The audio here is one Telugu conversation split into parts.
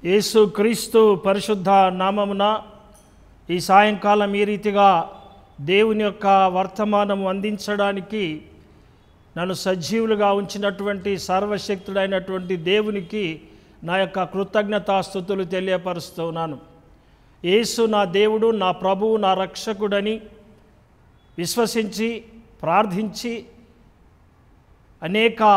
యేసు క్రీస్తు పరిశుద్ధ నామమున ఈ సాయంకాలం ఈ రీతిగా దేవుని యొక్క వర్తమానం అందించడానికి నన్ను సజీవులుగా ఉంచినటువంటి సర్వశక్తుడైనటువంటి దేవునికి నా యొక్క కృతజ్ఞతాస్థుతులు తెలియపరుస్తున్నాను యేసు నా దేవుడు నా ప్రభువు నా రక్షకుడని విశ్వసించి ప్రార్థించి అనేక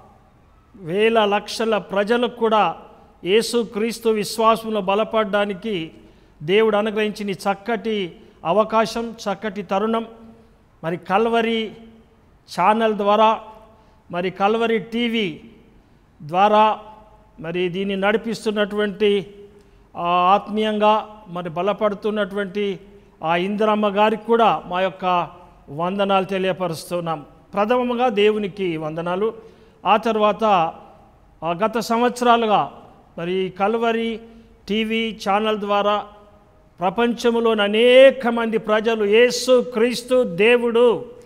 వేల లక్షల ప్రజలకు కూడా యేసు క్రీస్తు విశ్వాసంలో బలపడడానికి దేవుడు అనుగ్రహించిన ఈ చక్కటి అవకాశం చక్కటి తరుణం మరి కల్వరి ఛానల్ ద్వారా మరి కల్వరి టీవీ ద్వారా మరి దీన్ని నడిపిస్తున్నటువంటి ఆ ఆత్మీయంగా మరి బలపడుతున్నటువంటి ఆ ఇందిరమ్మ గారికి కూడా మా యొక్క వందనాలు తెలియపరుస్తున్నాం ప్రథమంగా దేవునికి వందనాలు ఆ తర్వాత ఆ గత సంవత్సరాలుగా మరి కల్వరి టీవీ ఛానల్ ద్వారా ప్రపంచంలోని అనేక మంది ప్రజలు యేసు క్రీస్తు దేవుడు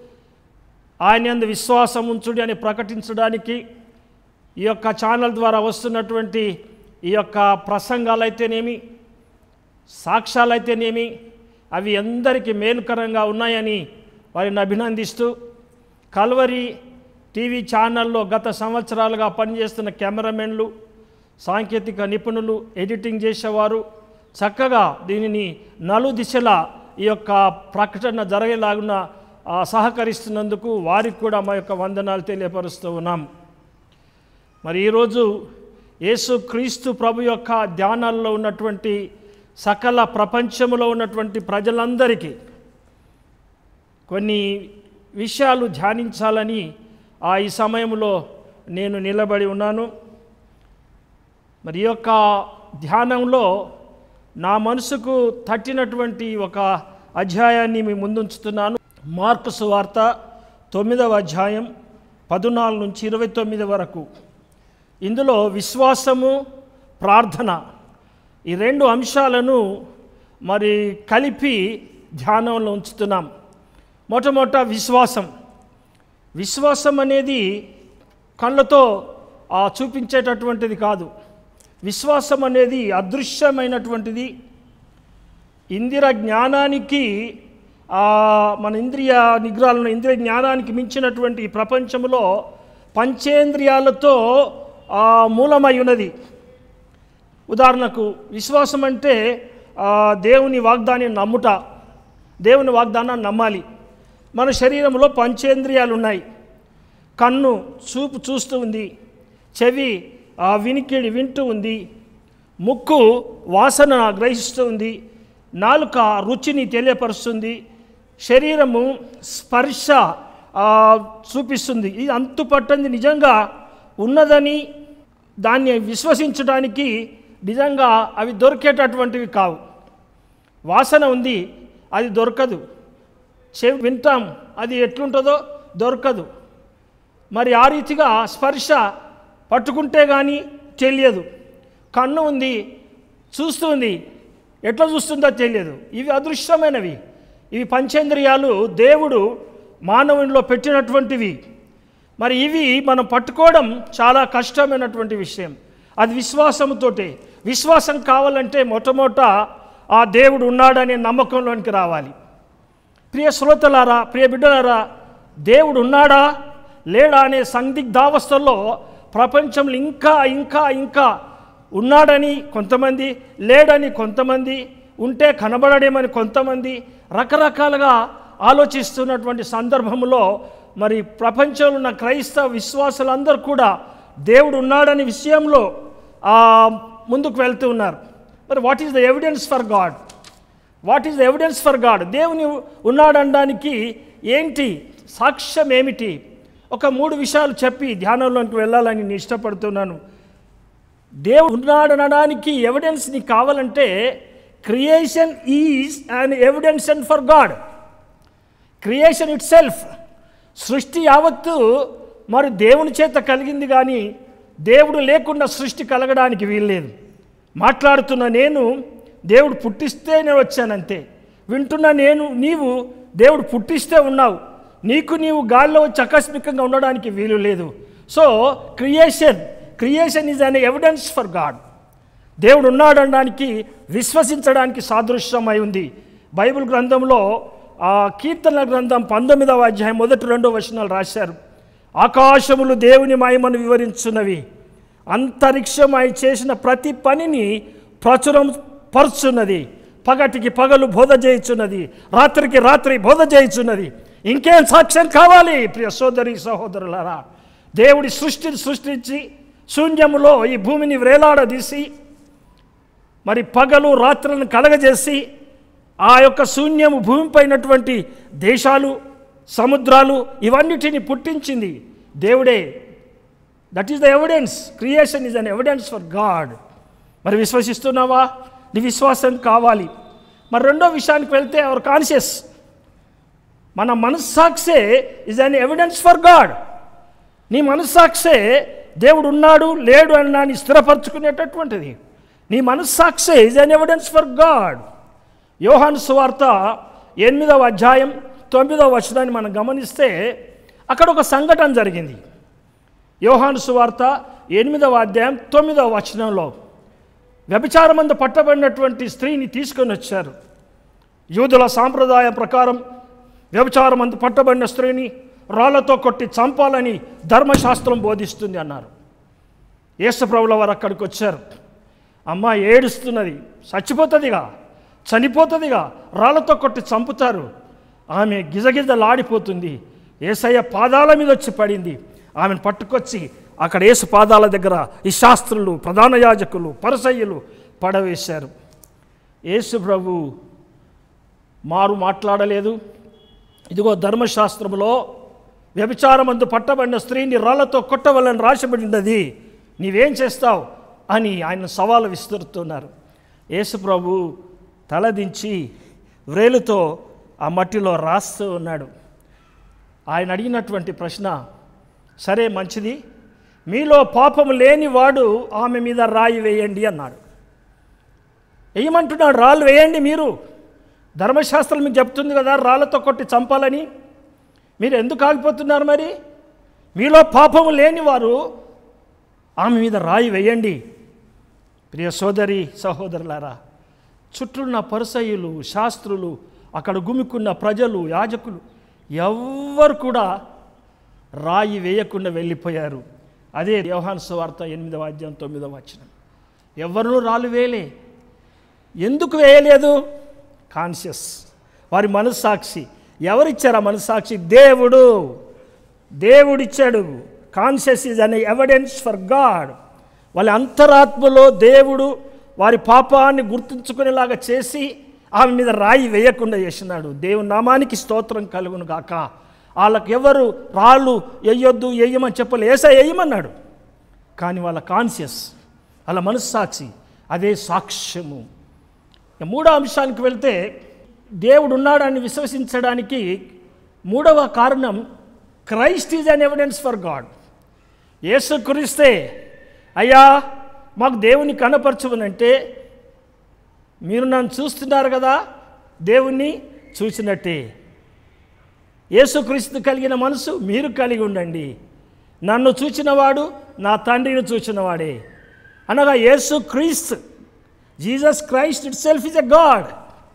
ఆయన యందు విశ్వాసం ఉంచుడి అని ప్రకటించడానికి ఈ యొక్క ఛానల్ ద్వారా వస్తున్నటువంటి ఈ యొక్క ప్రసంగాలైతేనేమి సాక్ష్యాలైతేనేమి అవి అందరికీ మేలుకరంగా ఉన్నాయని వారిని అభినందిస్తూ కల్వరి టీవీ ఛానల్లో గత సంవత్సరాలుగా పనిచేస్తున్న కెమెరామెన్లు సాంకేతిక నిపుణులు ఎడిటింగ్ చేసేవారు చక్కగా దీనిని నలు దిశలా ఈ యొక్క ప్రకటన జరిగేలాగున ఆ, సహకరిస్తున్నందుకు వారికి కూడా మా యొక్క వందనాలు తెలియపరుస్తూ ఉన్నాం మరి ఈరోజు యేసు క్రీస్తు ప్రభు యొక్క ధ్యానాల్లో ఉన్నటువంటి సకల ప్రపంచంలో ఉన్నటువంటి ప్రజలందరికీ కొన్ని విషయాలు ధ్యానించాలని ఆ ఈ సమయంలో నేను నిలబడి ఉన్నాను మరి ఈ యొక్క ధ్యానంలో నా మనసుకు తట్టినటువంటి ఒక అధ్యాయాన్ని మీ ముందుంచుతున్నాను మార్కు సువార్త తొమ్మిదవ అధ్యాయం పద్నాలుగు నుంచి ఇరవై తొమ్మిది వరకు ఇందులో విశ్వాసము ప్రార్థన ఈ రెండు అంశాలను మరి కలిపి ధ్యానంలో ఉంచుతున్నాం మొట్టమొదట విశ్వాసం విశ్వాసం అనేది కళ్ళతో ఆ, చూపించేటటువంటిది కాదు విశ్వాసం అనేది అదృశ్యమైనటువంటిది ఇందిర జ్ఞానానికి ఆ, మన ఇంద్రియ నిగ్రహాలను ఇంద్రియ జ్ఞానానికి మించినటువంటి ఈ ప్రపంచంలో పంచేంద్రియాలతో ఆ, మూలమై ఉన్నది ఉదాహరణకు విశ్వాసం అంటే ఆ, దేవుని వాగ్దాన్ని నమ్ముట దేవుని వాగ్దానాన్ని నమ్మాలి మన శరీరంలో పంచేంద్రియాలు ఉన్నాయి కన్ను చూపు చూస్తూ ఉంది చెవి ఆ వినికిడి వింటూ ఉంది ముక్కు వాసన గ్రహిస్తూ ఉంది నాలుక రుచిని తెలియపరుస్తుంది శరీరము స్పర్శ ఆ, చూపిస్తుంది ఇది అంతుపట్టంది నిజంగా ఉన్నదని దాన్ని విశ్వసించడానికి నిజంగా అవి దొరికేటటువంటివి కావు వాసన ఉంది అది దొరకదు చెవి వింటాం అది ఎట్లుంటుందో దొరకదు మరి ఆ రీతిగా స్పర్శ పట్టుకుంటే కానీ తెలియదు కన్ను ఉంది చూస్తుంది ఎట్లా చూస్తుందో తెలియదు ఇవి అదృశ్యమైనవి ఇవి పంచేంద్రియాలు దేవుడు మానవునిలో పెట్టినటువంటివి మరి ఇవి మనం పట్టుకోవడం చాలా కష్టమైనటువంటి విషయం అది విశ్వాసంతోటే విశ్వాసం కావాలంటే మొట్టమొదట ఆ దేవుడు ఉన్నాడనే నమ్మకంలోనికి రావాలి ప్రియ శ్రోతలారా ప్రియ బిడ్డలారా దేవుడు ఉన్నాడా లేడా అనే సందిగ్ధావస్థల్లో ప్రపంచంలో ఇంకా ఇంకా ఇంకా ఉన్నాడని కొంతమంది లేడని కొంతమంది ఉంటే కనబడడేమని కొంతమంది రకరకాలుగా ఆలోచిస్తున్నటువంటి సందర్భంలో మరి ప్రపంచంలో ఉన్న క్రైస్తవ విశ్వాసులందరూ కూడా దేవుడు ఉన్నాడని విషయంలో ఆ, ముందుకు వెళ్తూ ఉన్నారు మరి what is the evidence for God what is the evidence for God దేవుని ఉన్నాడనడానికి ఏంటి సాక్ష్యం ఏమిటి ఒక మూడు విషయాలు చెప్పి ధ్యానంలోకి వెళ్ళాలని నేను ఇష్టపడుతున్నాను దేవుడు ఉన్నాడనడానికి ఎవిడెన్స్ నీకు కావాలంటే creation is and evidence and for God creation itself సృష్టి యావత్తు మరి దేవుని చేత కలిగింది కానీ దేవుడు లేకుండా సృష్టి కలగడానికి వీల్లేదు మాట్లాడుతున్న నేను దేవుడు పుట్టిస్తే నేను వచ్చానంతే వింటున్న నేను నీవు దేవుడు పుట్టిస్తే ఉన్నావు నీకు నీవు గాల్లో వచ్చి ఆకస్మికంగా ఉండడానికి వీలు లేదు so creation creation is an evidence for God దేవుడు ఉన్నాడనడానికి విశ్వసించడానికి సాదృశ్యమై ఉంది బైబిల్ గ్రంథంలో ఆ కీర్తన గ్రంథం పంతొమ్మిదవ అధ్యాయం మొదటి రెండో వచనాలు రాశారు ఆకాశములు దేవుని మహిమను వివరించున్నవి అంతరిక్షమై చేసిన ప్రతి పనిని ప్రచురం పరుచున్నది పగటికి పగలు బోధ చేయుచున్నది రాత్రికి రాత్రి బోధ చేయుచున్నది ఇంకేం సాక్ష్యం కావాలి ప్రియ సోదరి సహోదరులారా దేవుడి సృష్టిని సృష్టించి శూన్యములో ఈ భూమిని వ్రేలాడదీసి మరి పగలు రాత్రులను కలగజేసి ఆ యొక్క శూన్యము భూమిపైనటువంటి దేశాలు సముద్రాలు ఇవన్నిటిని పుట్టించింది దేవుడే that is the evidence creation is an evidence for God మరి విశ్వసిస్తున్నావా నీ విశ్వాసం కావాలి మరి రెండో విషయానికి వెళ్తే అవర్ కాన్షియస్ మన మనస్సాక్షే is an evidence for God నీ మనస్సాక్షే దేవుడు ఉన్నాడు లేడు అని నాని స్థిరపరచుకునేటటువంటిది నీ మనస్సాక్షే is an evidence for God యోహాను సువార్త ఎనిమిదవ అధ్యాయం తొమ్మిదవ వచనాన్ని మనం గమనిస్తే అక్కడ ఒక సంఘటన జరిగింది యోహాను సువార్త ఎనిమిదవ అధ్యాయం తొమ్మిదవ వచనంలో వ్యభిచారమందు పట్టబడినటువంటి స్త్రీని తీసుకొని వచ్చారు యూదుల సాంప్రదాయం ప్రకారం వ్యభిచారమందు పట్టబడిన స్త్రీని రాళ్లతో కొట్టి చంపాలని ధర్మశాస్త్రం బోధిస్తుంది అన్నారు యేసుప్రభుల వారు అక్కడికి వచ్చారు అమ్మ ఏడుస్తున్నది చచ్చిపోతుందిగా చనిపోతుందిగా రాళ్లతో కొట్టి చంపుతారు ఆమె గిజగిజలాడిపోతుంది ఏసయ్య పాదాల మీద వచ్చి పడింది ఆమెను పట్టుకొచ్చి అక్కడ యేసు పాదాల దగ్గర ఈ శాస్త్రులు ప్రధాన యాజకులు పరసయ్యులు పడవేశారు యేసు ప్రభు మారు మాట్లాడలేదు ఇదిగో ధర్మశాస్త్రములో వ్యభిచారమందు పట్టబడిన స్త్రీని రాళ్లతో కొట్టవలని రాసిబడినది నీవేం చేస్తావు అని ఆయన సవాలు విస్తురుతున్నారు యేసు ప్రభు తలదించి వ్రేలుతో ఆ మట్టిలో రాస్తూ ఉన్నాడు ఆయన అడిగినటువంటి ప్రశ్న సరే మంచిది మీలో పాపము లేనివాడు ఆమె మీద రాయి వేయండి అన్నాడు వేయమంటున్నాడు రాళ్ళు వేయండి మీరు ధర్మశాస్త్రం మీకు చెప్తుంది కదా రాళ్ళతో కొట్టి చంపాలని మీరు ఎందుకు ఆగిపోతున్నారు మరి మీలో పాపము లేనివారు ఆమె మీద రాయి వేయండి ప్రియ సోదరి సహోదరులారా చుట్టూన్న పరసయులు శాస్త్రులు అక్కడ గుమికున్న ప్రజలు యాజకులు ఎవ్వరు కూడా రాయి వేయకుండా వెళ్ళిపోయారు అదే వ్యవహాన్ సువార్త ఎనిమిదవ అధ్యాయం తొమ్మిదవ వచనం ఎవరు రాళ్ళు వేయలే ఎందుకు వేయలేదు కాన్షియస్ వారి మనస్సాక్షి ఎవరిచ్చారు ఆ మనస్సాక్షి దేవుడు దేవుడిచ్చాడు కాన్షియస్ ఈజ్ అనే ఎవిడెన్స్ ఫర్ గాడ్ వాళ్ళ అంతరాత్మలో దేవుడు వారి పాపాన్ని గుర్తుంచుకునేలాగా చేసి ఆమె మీద రాయి వేయకుండా చేసినాడు దేవుని నామానికి స్తోత్రం కలుగును గాక వాళ్ళకి ఎవరు రాళ్ళు వేయొద్దు వేయమని చెప్పలే ఏసా వేయమన్నాడు కానీ వాళ్ళ కాన్షియస్ వాళ్ళ మనస్సాక్షి అదే సాక్ష్యము ఇక మూడో అంశానికి వెళ్తే దేవుడు ఉన్నాడని విశ్వసించడానికి మూడవ కారణం Christ is an evidence for God యేసు కురిస్తే అయ్యా మాకు దేవుని కనపరచమనంటే మీరు నన్ను చూస్తున్నారు కదా దేవుణ్ణి చూసినట్టే యేసుక్రీస్తు కలిగిన మనసు మీరు కలిగి ఉండండి నన్ను చూచినవాడు నా తండ్రిని చూచినవాడే అనగా యేసు క్రీస్తు Jesus Christ itself is a God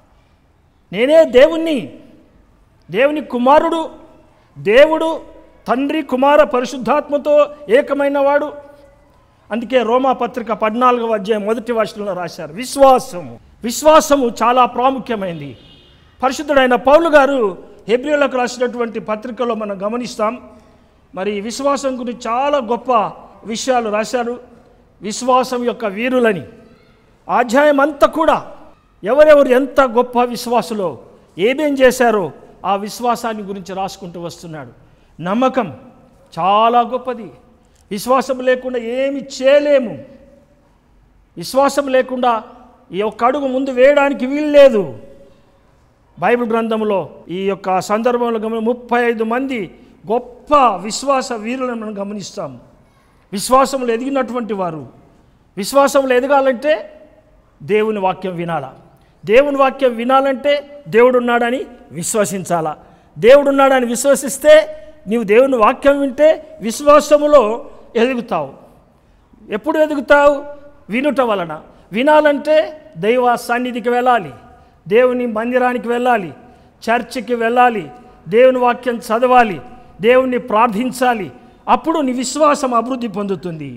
నేనే దేవుణ్ణి దేవుని కుమారుడు దేవుడు తండ్రి కుమార పరిశుద్ధాత్మతో ఏకమైన వాడు అందుకే రోమా పత్రిక పద్నాలుగవ అధ్యాయం మొదటి వర్షంలో రాశారు విశ్వాసము విశ్వాసము చాలా ప్రాముఖ్యమైనది పరిశుద్ధుడైన పౌలు గారు హెబ్రిలకు రాసినటువంటి పత్రికలో మనం గమనిస్తాం మరి విశ్వాసం గురించి చాలా గొప్ప విషయాలు రాశారు విశ్వాసం యొక్క వీరులని ఆ అధ్యాయం అంతా కూడా ఎవరెవరు ఎంత గొప్ప విశ్వాసులో ఏమేం చేశారో ఆ విశ్వాసాన్ని గురించి రాసుకుంటూ వస్తున్నాడు నమ్మకం చాలా గొప్పది విశ్వాసం లేకుండా ఏమి చేయలేము విశ్వాసం లేకుండా ఈ ఒక్క అడుగు ముందు వేయడానికి వీలు లేదు బైబిల్ గ్రంథంలో ఈ యొక్క సందర్భంలో గమని ముప్పై ఐదు మంది గొప్ప విశ్వాస వీరులను మనం గమనిస్తాం విశ్వాసంలో ఎదిగినటువంటి వారు విశ్వాసంలో ఎదగాలంటే దేవుని వాక్యం వినాలా దేవుని వాక్యం వినాలంటే దేవుడు ఉన్నాడని విశ్వసించాలా దేవుడు ఉన్నాడని విశ్వసిస్తే నీవు దేవుని వాక్యం వింటే విశ్వాసములో ఎదుగుతావు ఎప్పుడు ఎదుగుతావు వినుట వలన వినాలంటే దైవ సన్నిధికి వెళ్ళాలి దేవుని మందిరానికి వెళ్ళాలి చర్చికి వెళ్ళాలి దేవుని వాక్యం చదవాలి దేవుణ్ణి ప్రార్థించాలి అప్పుడు నీ విశ్వాసం అభివృద్ధి పొందుతుంది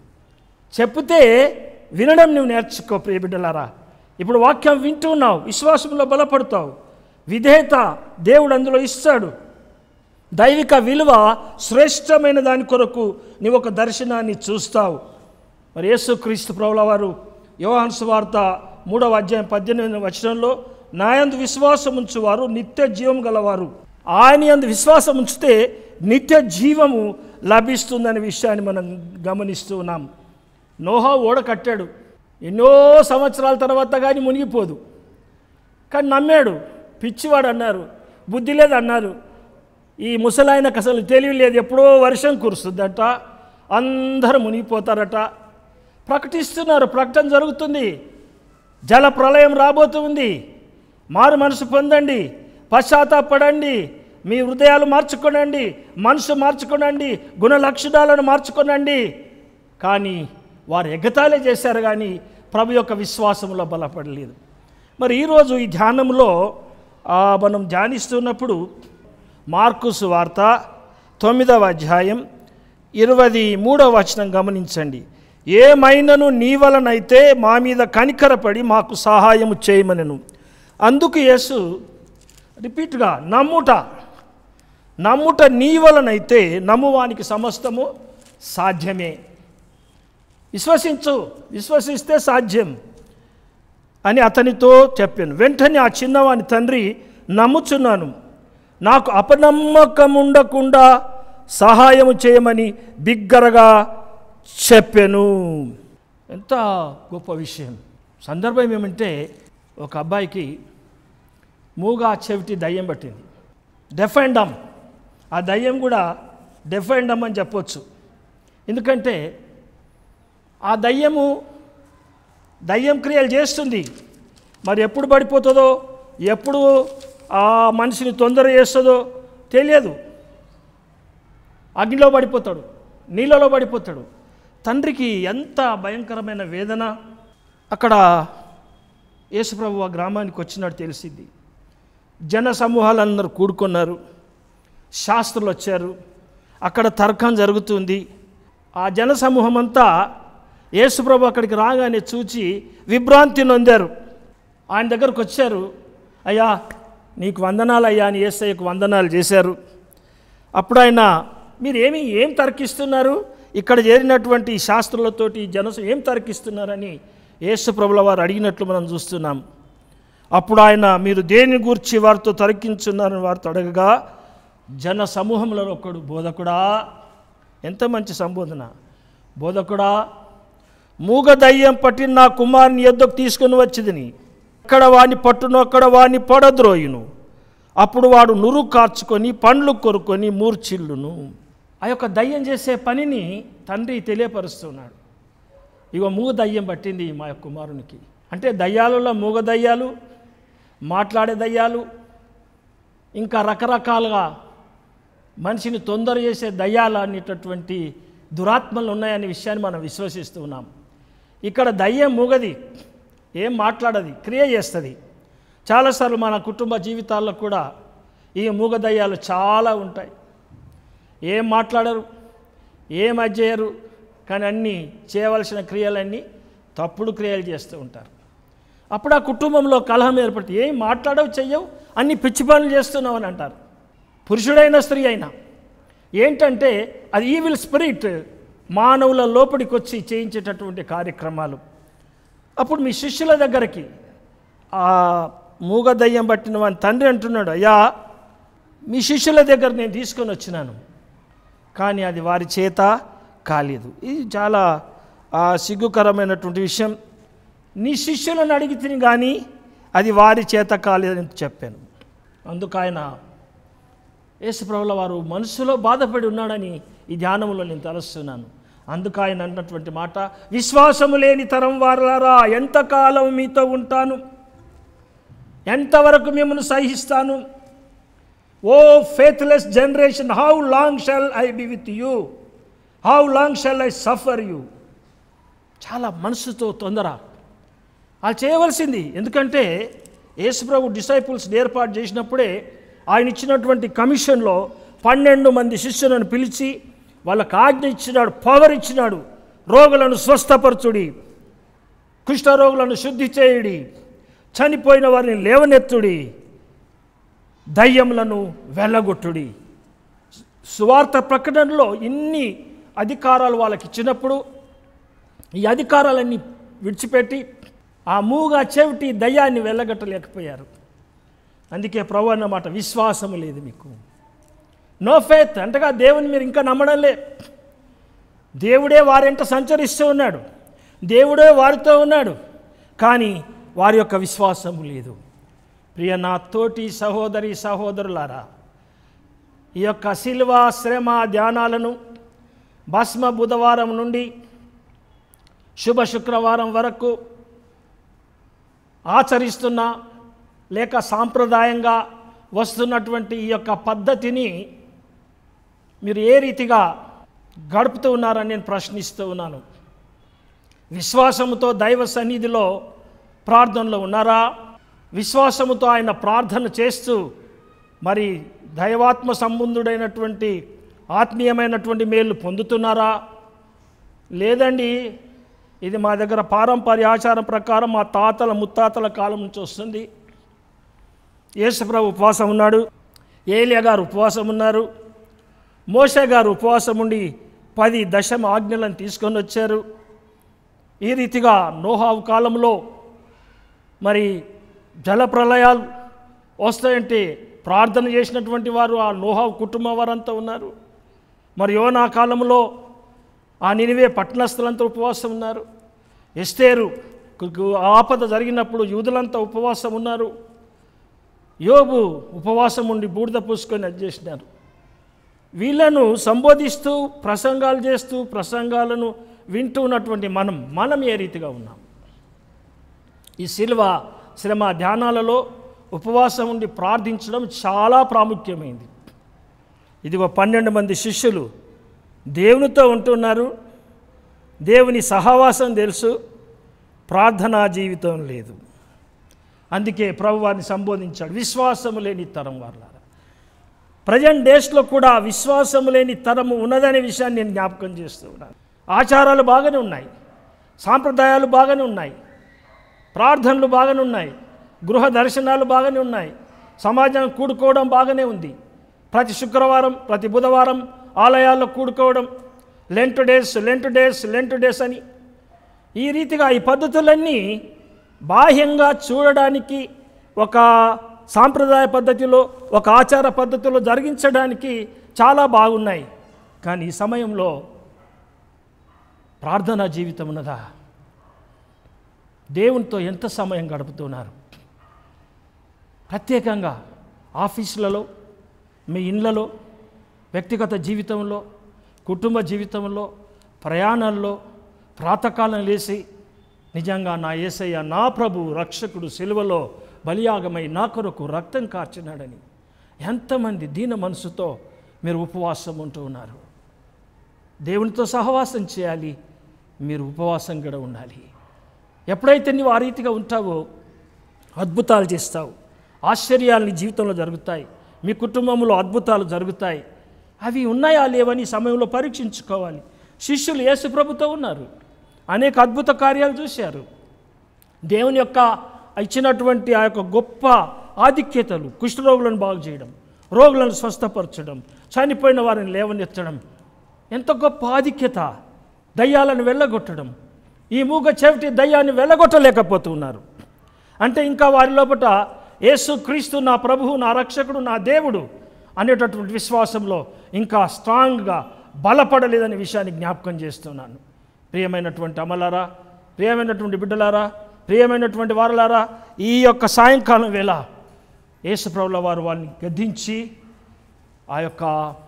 చెప్తే వినడం నువ్వు నేర్చుకో ప్రియబిడ్డలారా ఇప్పుడు వాక్యం వింటున్నావు విశ్వాసంలో బలపడతావు విధేయత దేవుడు అందులో ఇస్తాడు దైవిక విలువ శ్రేష్టమైన దాని కొరకు నీవు ఒక దర్శనాన్ని చూస్తావు మరి యేసుక్రీస్తు ప్రభుల వారు యోహాన్స్ వార్త మూడవ అధ్యాయం పద్దెనిమిది వచనంలో నాయందు విశ్వాసం ఉంచువారు నిత్య జీవం గలవారు ఆయన యందు విశ్వాసం ఉంచితే నిత్య జీవము లభిస్తుందనే విషయాన్ని మనం గమనిస్తూ ఉన్నాం నోహా ఓడ కట్టాడు ఎన్నో సంవత్సరాల తర్వాత కానీ మునిగిపోదు కానీ నమ్మాడు పిచ్చివాడు అన్నారు బుద్ధి లేదు అన్నారు ఈ ముసలాయనకు అసలు తెలివి లేదు ఎప్పుడో వర్షం కురుస్తుందట అందరూ మునిగిపోతారట ప్రకటిస్తున్నారు ప్రకటన జరుగుతుంది జల ప్రళయం రాబోతుంది మారు మనసు పొందండి పశ్చాత్తాపడండి మీ హృదయాలు మార్చుకోనండి మనసు మార్చుకోనండి గుణ లక్షణాలను మార్చుకోనండి కానీ వారు ఎగతాళే చేశారు కానీ ప్రభు యొక్క విశ్వాసంలో బలపడలేదు మరి ఈరోజు ఈ ధ్యానంలో ఆ, మనం ధ్యానిస్తున్నప్పుడు మార్కుసు వార్త తొమ్మిదవ అధ్యాయం ఇరవై మూడవ వచనం గమనించండి ఏమైనను నీ వలనైతే మా మీద కనికరపడి మాకు సహాయము చేయమనను అందుకు యేసు రిపీట్గా నమ్ముట నమ్ముట నీ వలనైతే నమ్మువానికి సమస్తము సాధ్యమే విశ్వసించు విశ్వసిస్తే సాధ్యం అని అతనితో చెప్పాను వెంటనే ఆ చిన్నవాని తండ్రి నమ్ముచున్నాను నాకు అపనమ్మకం ఉండకుండా సహాయము చేయమని బిగ్గరగా చెప్పాను ఎంత గొప్ప విషయం సందర్భం ఏమంటే ఒక అబ్బాయికి మూగా చెవిటి దయ్యం పట్టింది డెఫెండమ్ ఆ దయ్యం కూడా డెఫెండమ్ అని చెప్పొచ్చు ఎందుకంటే ఆ దయ్యము దయ్యం క్రియలు చేస్తుంది మరి ఎప్పుడు పడిపోతుందో ఎప్పుడు ఆ మనిషిని తొందర చేస్తుందో తెలియదు అగ్నిలో పడిపోతాడు నీళ్ళలో పడిపోతాడు తండ్రికి ఎంత భయంకరమైన వేదన అక్కడ యేసుప్రభు ఆ గ్రామానికి వచ్చినట్టు తెలిసింది జన సమూహాలందరూ కూడుకున్నారు శాస్త్రులు వచ్చారు అక్కడ తర్కం జరుగుతుంది ఆ జన సమూహం అంతా యేసుప్రభు అక్కడికి రాగానే చూచి విభ్రాంతి నొందారు ఆయన దగ్గరకు వచ్చారు అయ్యా నీకు వందనాలు అయ్యా అని ఏసయ్యకు వందనాలు చేశారు అప్పుడు ఆయన మీరు ఏమి ఏం తర్కిస్తున్నారు ఇక్కడ చేరినటువంటి ఈ శాస్త్రులతోటి ఈ జనసు ఏం తర్కిస్తున్నారని యేసుప్రభుల వారు అడిగినట్లు మనం చూస్తున్నాం అప్పుడు ఆయన మీరు దేని గూర్చి వారితో తర్కించున్నారని వారితో అడగగా జన సమూహంలో ఒకడు బోధకుడా ఎంత మంచి సంబోధన బోధకుడా మూగ దయ్యం పట్టిన నా కుమారుని ఎద్దకు తీసుకుని వచ్చిందని అక్కడ వాని పట్టును అక్కడ వాని పడద్రోయును అప్పుడు వాడు నురు కార్చుకొని పండ్లు కొరుకొని మూర్చిల్లును ఆ యొక్క దయ్యం చేసే పనిని తండ్రి తెలియపరుస్తున్నాడు ఇగో మూగ దయ్యం పట్టింది మా యొక్క కుమారునికి అంటే దయ్యాలలో మూగ దయ్యాలు మాట్లాడే దయ్యాలు ఇంకా రకరకాలుగా మనిషిని తొందర చేసే దయ్యాలు అనేటటువంటి దురాత్మలు ఉన్నాయనే విషయాన్ని మనం విశ్వసిస్తూ ఉన్నాం ఇక్కడ దయ్యం మూగది ఏం మాట్లాడది క్రియ చేస్తుంది చాలాసార్లు మన కుటుంబ జీవితాల్లో కూడా ఈ మూగ దయ్యాలు చాలా ఉంటాయి ఏం మాట్లాడరు ఏం అజ్జేయరు కానీ అన్నీ చేయవలసిన క్రియలన్నీ తప్పుడు క్రియలు చేస్తూ ఉంటారు అప్పుడు ఆ కుటుంబంలో కలహం ఏర్పడుతుంది ఏం మాట్లాడవు చెయ్యవు అన్ని పిచ్చి పనులు చేస్తున్నావు అని అంటారు పురుషుడైన స్త్రీ అయినా ఏంటంటే అది ఈవిల్ స్పిరిట్ మానవుల లోపలికి వచ్చి చేయించేటటువంటి కార్యక్రమాలు అప్పుడు మీ శిష్యుల దగ్గరికి ఆ మూగ దయ్యం పట్టిన వాని తండ్రి అంటున్నాడు అయ్యా మీ శిష్యుల దగ్గర నేను తీసుకొని వచ్చినాను కానీ అది వారి చేత కాలేదు ఇది చాలా ఆ, సిగ్గుకరమైనటువంటి విషయం నీ శిష్యులను అడిగి తిని కానీ అది వారి చేత కాలేదని చెప్పాను అందుకు ఆయన యేసుప్రభుల వారు మనసులో బాధపడి ఉన్నాడని ఈ ధ్యానంలో నేను తలస్తున్నాను అందుకు ఆయన అన్నటువంటి మాట విశ్వాసము లేని తరం వారలారా ఎంతకాలం మీతో ఉంటాను ఎంతవరకు మిమ్మల్ని సహిస్తాను O faithless generation how long shall I be with you how long shall I suffer you చాలా మనసుతో తొందర వాళ్ళు చేయవలసింది ఎందుకంటే యేసుప్రభు డిసైపుల్స్ ఏర్పాటు చేసినప్పుడే ఆయన ఇచ్చినటువంటి కమిషన్లో పన్నెండు మంది శిష్యులను పిలిచి వాళ్ళకు ఆజ్ఞ ఇచ్చినాడు పవర్ ఇచ్చినాడు రోగులను స్వస్థపరచుడి కుష్ఠరోగులను శుద్ధి చేయుడి చనిపోయిన వారిని లేవనెత్తుడి దయ్యములను వెళ్ళగొట్టుడి సువార్త ప్రకటనలో ఇన్ని అధికారాలు వాళ్ళకి ఇచ్చినప్పుడు ఈ అధికారాలన్నీ విడిచిపెట్టి ఆ మూగా చెవిటి దయ్యాన్ని వెళ్ళగట్టలేకపోయారు అందుకే ప్రభు అన్నమాట విశ్వాసము లేదు మీకు నో ఫేత్ అంటగా దేవుని మీరు ఇంకా నమ్మడం లే దేవుడే వారింట సంచరిస్తూ ఉన్నాడు దేవుడే వారితో ఉన్నాడు కానీ వారి యొక్క విశ్వాసము లేదు ప్రియ నా తోటి సహోదరి సహోదరులారా ఈ యొక్క శిల్వ శ్రమ ధ్యానాలను భస్మ బుధవారం నుండి శుభ శుక్రవారం వరకు ఆచరిస్తున్న లేక సాంప్రదాయంగా వస్తున్నటువంటి ఈ యొక్క పద్ధతిని మీరు ఏ రీతిగా గడుపుతూ ఉన్నారని నేను ప్రశ్నిస్తూ ఉన్నాను విశ్వాసముతో దైవ సన్నిధిలో ప్రార్థనలో ఉన్నారా విశ్వాసముతో ఆయన ప్రార్థన చేస్తూ మరి దైవాత్మ సంబంధుడైనటువంటి ఆత్మీయమైనటువంటి మేలు పొందుతున్నారా లేదండి ఇది మా దగ్గర పారంపర్య ఆచారం ప్రకారం మా తాతల ముత్తాతల కాలం నుంచి వస్తుంది యేసుప్రభు ఉపవాసం ఉన్నాడు ఏలియా గారు ఉపవాసం ఉన్నారు మోషే గారు ఉపవాసం ఉండి పది దశమ ఆజ్ఞలను తీసుకొని వచ్చారు ఈ రీతిగా నోహావు కాలంలో మరి జల ప్రళయాలు వస్తాయంటే ప్రార్థన చేసినటువంటి వారు ఆ నోహావు కుటుంబం వారంతా ఉన్నారు మరి యోనా కాలంలో ఆ నినివే పట్టణస్థులంతా ఉపవాసం ఉన్నారు ఎస్తేరు కు- కు- ఆపద జరిగినప్పుడు యూదులంతా ఉపవాసం ఉన్నారు యోబు ఉపవాసం ఉండి బూడిద పూసుకొని అది చేసినారు వీళ్ళను సంబోధిస్తూ ప్రసంగాలు చేస్తూ ప్రసంగాలను వింటూ ఉన్నటువంటి మనం మనం ఏ రీతిగా ఉన్నాం ఈ శిల్వ శ్రమ ధ్యానాలలో ఉపవాసం ఉండి ప్రార్థించడం చాలా ప్రాముఖ్యమైంది ఇదిగో పన్నెండు మంది శిష్యులు దేవునితో ఉంటున్నారు దేవుని సహవాసం తెలుసు ప్రార్థనా జీవితం లేదు అందుకే ప్రభు వారిని సంబోధించాడు విశ్వాసము లేని తరం వారులారా ప్రజెంట్ డేస్లో కూడా విశ్వాసము లేని తరము ఉన్నదనే విషయాన్ని నేను జ్ఞాపకం చేస్తూ ఉన్నాను ఆచారాలు బాగానే ఉన్నాయి సాంప్రదాయాలు బాగానే ఉన్నాయి ప్రార్థనలు బాగానే ఉన్నాయి గృహ దర్శనాలు బాగానే ఉన్నాయి సమాజం కూడుకోవడం బాగానే ఉంది ప్రతి శుక్రవారం ప్రతి బుధవారం ఆలయాల్లో కూడుకోవడం Lent days Lent days Lent days అని ఈ రీతిగా ఈ పద్ధతులన్నీ బాహ్యంగా చూడడానికి ఒక సాంప్రదాయ పద్ధతిలో ఒక ఆచార పద్ధతిలో జరిగించడానికి చాలా బాగున్నాయి కానీ ఈ సమయంలో ప్రార్థనా జీవితం ఉన్నదా దేవునితో ఎంత సమయం గడుపుతున్నారు ప్రత్యేకంగా ఆఫీసులలో మీ ఇండ్లలో వ్యక్తిగత జీవితంలో కుటుంబ జీవితంలో ప్రయాణాల్లో ప్రాతకాలం లేచి నిజంగా నా యేసయ్య నా ప్రభు రక్షకుడు సిలువలో బలియాగమై నా కొరకు రక్తం కార్చినాడని ఎంతమంది దీన మనసుతో మీరు ఉపవాసం ఉంటూ ఉన్నారు దేవునితో సహవాసం చేయాలి మీరు ఉపవాసం కూడా ఉండాలి ఎప్పుడైతే నువ్వు ఆ రీతిగా ఉంటావో అద్భుతాలు చేస్తావు ఆశ్చర్యాలు నీ జీవితంలో జరుగుతాయి మీ కుటుంబంలో అద్భుతాలు జరుగుతాయి అవి ఉన్నాయా లేవని ఈ సమయంలో పరీక్షించుకోవాలి శిష్యులు యేసు ప్రభుతో ఉన్నారు అనేక అద్భుత కార్యాలు చూశారు దేవుని యొక్క ఇచ్చినటువంటి ఆ యొక్క గొప్ప ఆధిక్యతలు కుష్ఠరోగులను బాగు చేయడం రోగులను స్వస్థపరచడం చనిపోయిన వారిని లేవనెత్తడం ఎంత గొప్ప ఆధిక్యత దయ్యాలను వెళ్ళగొట్టడం ఈ మూగ చెవిటి దయ్యాన్ని వెళ్ళగొట్టలేకపోతున్నారు అంటే ఇంకా వారి లోపట యేసు క్రీస్తు నా ప్రభువు నా రక్షకుడు నా దేవుడు అనేటటువంటి విశ్వాసంలో ఇంకా స్ట్రాంగ్గా బలపడలేదనే విషయాన్ని జ్ఞాపకం చేస్తున్నాను ప్రియమైనటువంటి అమలారా ప్రియమైనటువంటి బిడ్డలారా ప్రియమైనటువంటి వారలారా ఈ యొక్క సాయంకాలం వేళ యేసుప్రభుల వారు వాళ్ళని గద్దించి ఆ యొక్క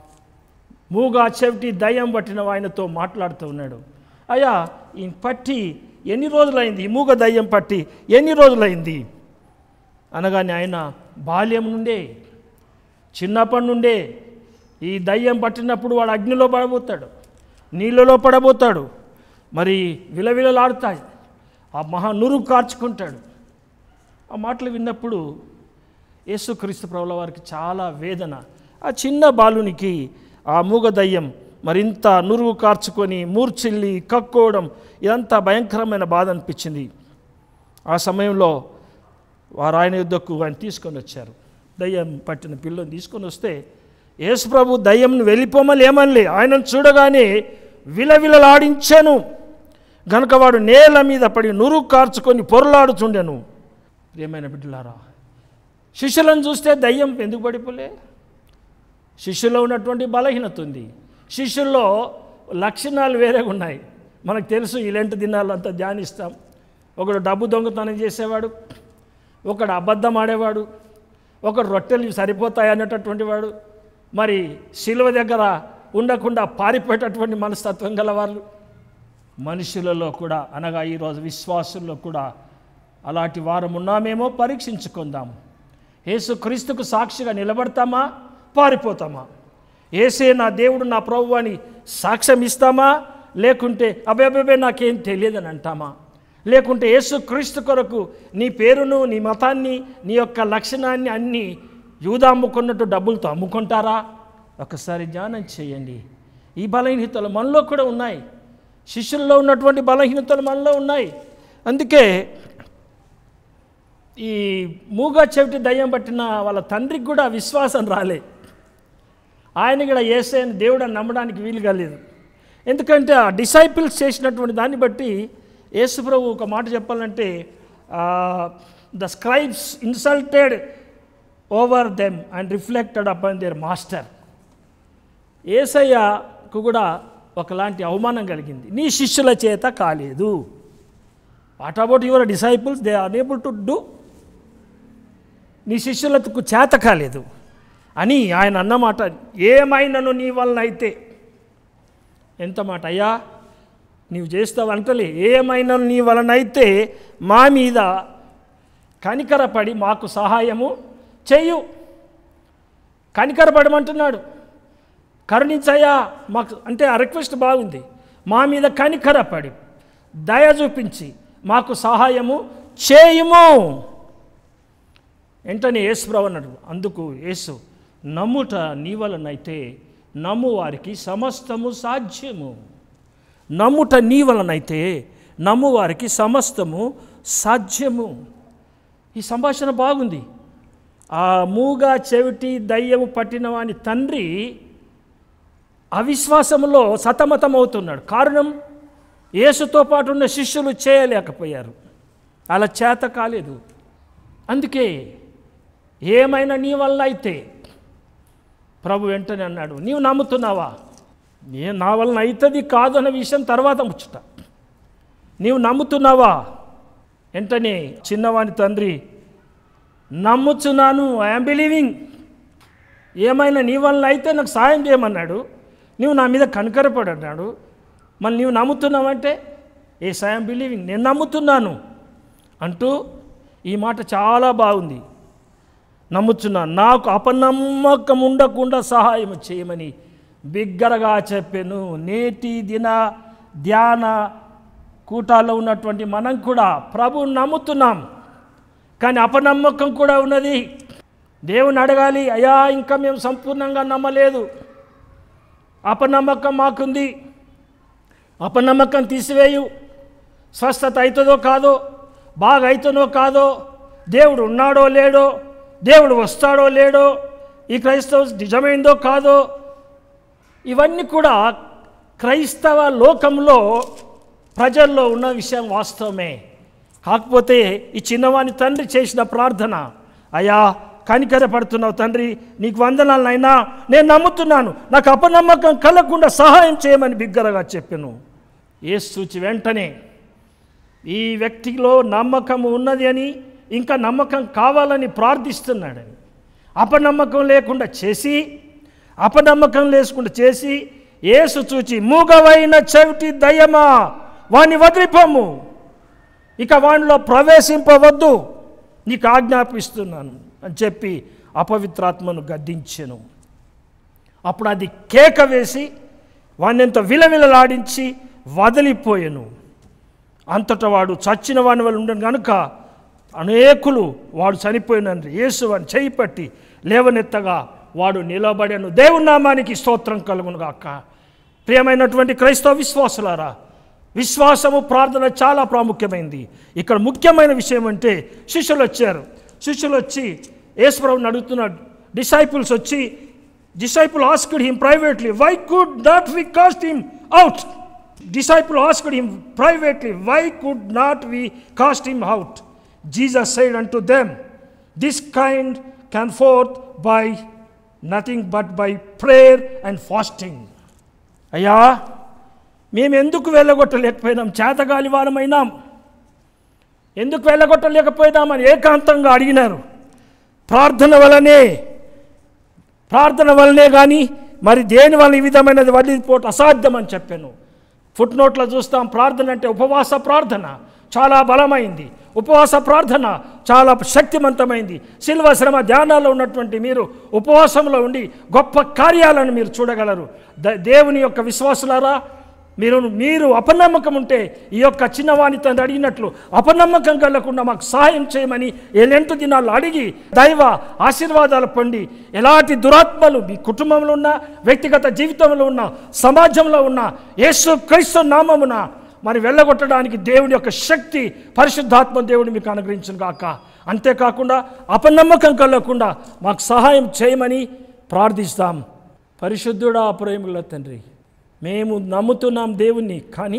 మూగా చెవిటి దయ్యం పట్టిన ఆయనతో మాట్లాడుతూ ఉన్నాడు అయ్యా ఈ పట్టి ఎన్ని రోజులైంది ఈ మూగ దయ్యం పట్టి ఎన్ని రోజులైంది అనగానే ఆయన బాల్యం నుండే చిన్నప్పటి నుండే ఈ దయ్యం పట్టినప్పుడు వాడు అగ్నిలో పడబోతాడు నీళ్ళలో పడబోతాడు మరి విలవిలలాడుతాయి ఆ మహా నురుగు కార్చుకుంటాడు ఆ మాటలు విన్నప్పుడు యేసుక్రీస్తు ప్రభుల వారికి చాలా వేదన ఆ చిన్న బాలునికి ఆ మూగ దయ్యం మరింత నురుగు కార్చుకొని మూర్చిల్లి కక్కోవడం ఇదంతా భయంకరమైన బాధ అనిపించింది ఆ సమయంలో వారు ఆయన యుద్ధకు ఆయన తీసుకొని వచ్చారు దయ్యం పట్టిన పిల్లని తీసుకొని వస్తే యేసు ప్రభు దయ్యంను వెళ్ళిపోమని ఏమనలే ఆయనను చూడగానే విలవిలలాడించాను గనుక వాడు నేల మీద పడి నురుగు కార్చుకొని పొరలాడుచుండెను ప్రియమైన బిడ్డలారా శిష్యులను చూస్తే దయ్యం ఎందుకు పడిపోలే శిష్యుల్లో ఉన్నటువంటి బలహీనత ఉంది శిష్యుల్లో లక్షణాలు వేరే ఉన్నాయి మనకు తెలుసు ఇలాంటి దినాలు అంతా ధ్యానిస్తాం ఒకడు డబ్బు దొంగతనం చేసేవాడు ఒకడు అబద్ధం ఆడేవాడు ఒకడు రొట్టెలు సరిపోతాయి అనేటటువంటి వాడు మరి శిలువ దగ్గర ఉండకుండా పారిపోయేటటువంటి మనస్తత్వం గలవాళ్ళు మనుషులలో కూడా అనగా ఈరోజు విశ్వాసుల్లో కూడా అలాంటి వారం ఉన్నామేమో పరీక్షించుకుందాం యేసు క్రీస్తుకు సాక్షిగా నిలబడతామా పారిపోతామా ఏసే నా దేవుడు నా ప్రభు అని సాక్ష్యం ఇస్తామా లేకుంటే అబేబే నాకేం తెలియదని అంటామా లేకుంటే యేసు క్రీస్తు కొరకు నీ పేరును నీ మతాన్ని నీ యొక్క లక్షణాన్ని అన్నీ యూదా అమ్ముకున్నట్టు డబ్బులతో అమ్ముకుంటారా ఒకసారి ధ్యానం చేయండి ఈ బలహీనతలు మనలో కూడా ఉన్నాయి శిష్యుల్లో ఉన్నటువంటి బలహీనతలు మనలో ఉన్నాయి అందుకే ఈ మూగా చెవిటి దయ్యం పట్టిన వాళ్ళ తండ్రికి కూడా విశ్వాసం రాలే ఆయన కూడా ఏసైన దేవుడు అని నమ్మడానికి వీలు కాలేదు ఎందుకంటే ఆ డిసైపుల్స్ చేసినటువంటి దాన్ని బట్టి యేసుప్రభు ఒక మాట చెప్పాలంటే the scribes insulted over them and reflected upon their master ఏసయ్యకు కూడా ఒకలాంటి అవమానం కలిగింది నీ శిష్యుల చేత కాలేదు what about your disciples they are able to do నీ శిష్యులకు చేత కాలేదు అని ఆయన అన్నమాట ఏమైనను నీ వలన అయితే ఎంత మాట అయ్యా నీవు చేస్తావు అంటలే ఏమైనను నీ వలనైతే మా మీద కనికరపడి మాకు సహాయము చెయ్యు కనికరపడమంటున్నాడు కరుణించయ్యా మాకు అంటే ఆ రిక్వెస్ట్ బాగుంది మా మీద కనికరపడి దయ చూపించి మాకు సహాయము చేయుము వెంటనే యేసుప్రభు అన్నాడు అందుకు యేసు నమ్ముట నీ వలనైతే నమ్ము వారికి సమస్తము సాధ్యము నమ్ముట నీ వలనైతే నమ్ము వారికి సమస్తము సాధ్యము ఈ సంభాషణ బాగుంది ఆ మూగా చెవిటి దయ్యము పట్టిన వాని తండ్రి అవిశ్వాసములో సతమతమవుతున్నాడు కారణం యేసుతో పాటు ఉన్న శిష్యులు చేయలేకపోయారు అలా చేత కాలేదు అందుకే ఏమైనా నీ వల్ల అయితే ప్రభు వెంటనే అన్నాడు నీవు నమ్ముతున్నావా నేను నా వలన అవుతుంది కాదు అన్న విషయం తర్వాత ముచ్చట నీవు నమ్ముతున్నావా వెంటనే చిన్నవాని తండ్రి నమ్ముచున్నాను ఐఎమ్ బిలీవింగ్ ఏమైనా నీ వలన అయితే నాకు సాయం చేయమన్నాడు నీవు నా మీద కనుకరపడి అన్నాడు మళ్ళీ నీవు నమ్ముతున్నావంటే ఏ సాయం బిలీవింగ్ నేను నమ్ముతున్నాను అంటూ ఈ మాట చాలా బాగుంది నమ్ముచున్నాను నాకు అపనమ్మకం ఉండకుండా సహాయం చేయమని బిగ్గరగా చెప్పాను నేటి దిన ధ్యాన కూటాల్లో ఉన్నటువంటి మనం కూడా ప్రభు నమ్ముతున్నాం కానీ అపనమ్మకం కూడా ఉన్నది దేవుని అడగాలి అయ్యా ఇంకా మేము సంపూర్ణంగా నమ్మలేదు అపనమ్మకం మాకుంది అపనమ్మకం తీసివేయు స్వస్థత అవుతుందో కాదో బాగా అవుతుందో కాదో దేవుడు ఉన్నాడో లేడో దేవుడు వస్తాడో లేడో ఈ క్రైస్తవ నిజమైందో కాదో ఇవన్నీ కూడా క్రైస్తవ లోకంలో ప్రజల్లో ఉన్న విషయం వాస్తవమే కాకపోతే ఈ చిన్నవాని తండ్రి చేసిన ప్రార్థన అయ్యా కనికర పడుతున్నావు తండ్రి నీకు వందనాలనైనా నేను నమ్ముతున్నాను నాకు అపనమ్మకం కలగకుండా సహాయం చేయమని బిగ్గరగా చెప్పాను ఏ సూచి వెంటనే ఈ వ్యక్తిలో నమ్మకం ఉన్నది అని ఇంకా నమ్మకం కావాలని ప్రార్థిస్తున్నాడని అపనమ్మకం లేకుండా చేసి అపనమ్మకం లేకుండా చేసి ఏసు చూచి మూగవైన చెవిటి దయ్యమా వాణ్ణి వదిలిపోము ఇక వానిలో ప్రవేశింపవద్దు నీకు ఆజ్ఞాపిస్తున్నాను అని చెప్పి అపవిత్రాత్మను గద్దించెను అప్పుడు అది కేక వేసి వాణ్ణి ఎంత విలవిలలాడించి వదిలిపోయెను అంతటా వాడు చచ్చిన వాని వల్ల ఉండను కనుక అనేకులు వాడు చనిపోయినండ్రి యేసు అని చేయి పట్టి లేవనెత్తగా వాడు నిలబడను దేవుని నామానికి స్తోత్రం కలుగును గాక ప్రియమైనటువంటి క్రైస్తవ విశ్వాసులారా విశ్వాసము ప్రార్థన చాలా ప్రాముఖ్యమైంది ఇక్కడ ముఖ్యమైన విషయం అంటే శిష్యులు వచ్చారు శిష్యులు వచ్చి యేసుప్రభుని అడుగుతున్నాడు డిసైపుల్స్ వచ్చి disciple asked him privately why could not we cast him out disciple asked him privately, Why could not we cast him out? Jesus said unto them, This kind can forth by nothing but by prayer and fasting. అయ్యా మేము ఎందుకు వెళ్ళగొట్టలేకపోయినాం చేతగాలి వారమైనాం ఎందుకు వెళ్ళగొట్టలేకపోయినామని ఏకాంతంగా అడిగినారు ప్రార్థన వలనే ప్రార్థన వల్లనే కానీ మరి దేని వల్ల ఈ విధమైనది వదిలిపోవటం అసాధ్యం అని చెప్పాను ఫుట్ నోట్లో చూస్తాం ప్రార్థన అంటే ఉపవాస ప్రార్థన చాలా బలమైంది ఉపవాస ప్రార్థన చాలా శక్తివంతమైంది శిల్వ శ్రమ ధ్యానాల్లో ఉన్నటువంటి మీరు ఉపవాసంలో ఉండి గొప్ప కార్యాలను మీరు చూడగలరు ద- దేవుని యొక్క విశ్వాసులారా మీరు మీరు అపనమ్మకం ఉంటే ఈ యొక్క చిన్నవాణి తండ్రి అడిగినట్లు అపనమ్మకం కలగకుండా మాకు సహాయం చేయమని ఏలెంటు దినాలు అడిగి దైవ ఆశీర్వాదాలు పొంది ఎలాంటి దురాత్మలు మీ కుటుంబంలో ఉన్న వ్యక్తిగత జీవితంలో ఉన్న సమాజంలో ఉన్న యేసు క్రీస్తు నామమున మరి వెళ్ళగొట్టడానికి దేవుని యొక్క శక్తి పరిశుద్ధాత్మ దేవుడు మీకు అనుగ్రహించిన కాక అంతేకాకుండా అపనమ్మకం కలగకుండా మాకు సహాయం చేయమని ప్రార్థిస్తాం పరిశుద్ధుడా ప్రేమల తండ్రి మేము నమ్ముతున్నాం దేవుణ్ణి కానీ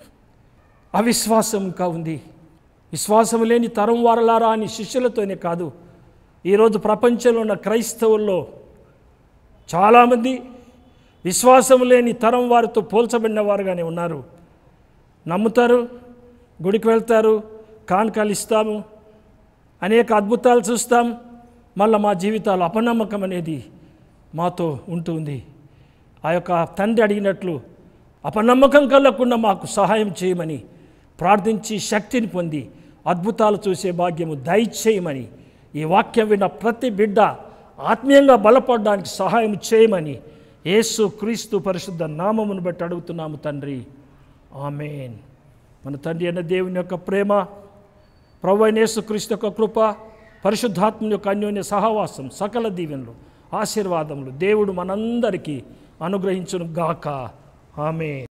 అవిశ్వాసం ఇంకా ఉంది విశ్వాసం లేని తరం వారలారా అని శిష్యులతోనే కాదు ఈరోజు ప్రపంచంలో ఉన్న క్రైస్తవుల్లో చాలామంది విశ్వాసం లేని తరం వారితో పోల్చబడిన వారుగానే ఉన్నారు నమ్ముతారు గుడికి వెళ్తారు కానుకలు ఇస్తాము అనేక అద్భుతాలు చూస్తాం మళ్ళీ మా జీవితాలు అపనమ్మకం అనేది మాతో ఉంటుంది ఆ యొక్క తండ్రి అడిగినట్లు అపనమ్మకం కలగకుండా మాకు సహాయం చేయమని ప్రార్థించి శక్తిని పొంది అద్భుతాలు చూసే భాగ్యము దయచేయమని ఈ వాక్యం విన్న ప్రతి బిడ్డ ఆత్మీయంగా బలపడడానికి సహాయం చేయమని యేసు క్రీస్తు పరిశుద్ధ నామమును బట్టి అడుగుతున్నాము తండ్రి ఆమెన్ మన తండ్రి అయిన దేవుని యొక్క ప్రేమ ప్రభు అయిన యేసుక్రీస్తు యొక్క కృప పరిశుద్ధాత్మ యొక్క అన్యోన్య సహవాసం సకల దీవెనలు ఆశీర్వాదములు దేవుడు మనందరికీ అనుగ్రహించును గాక ఆమె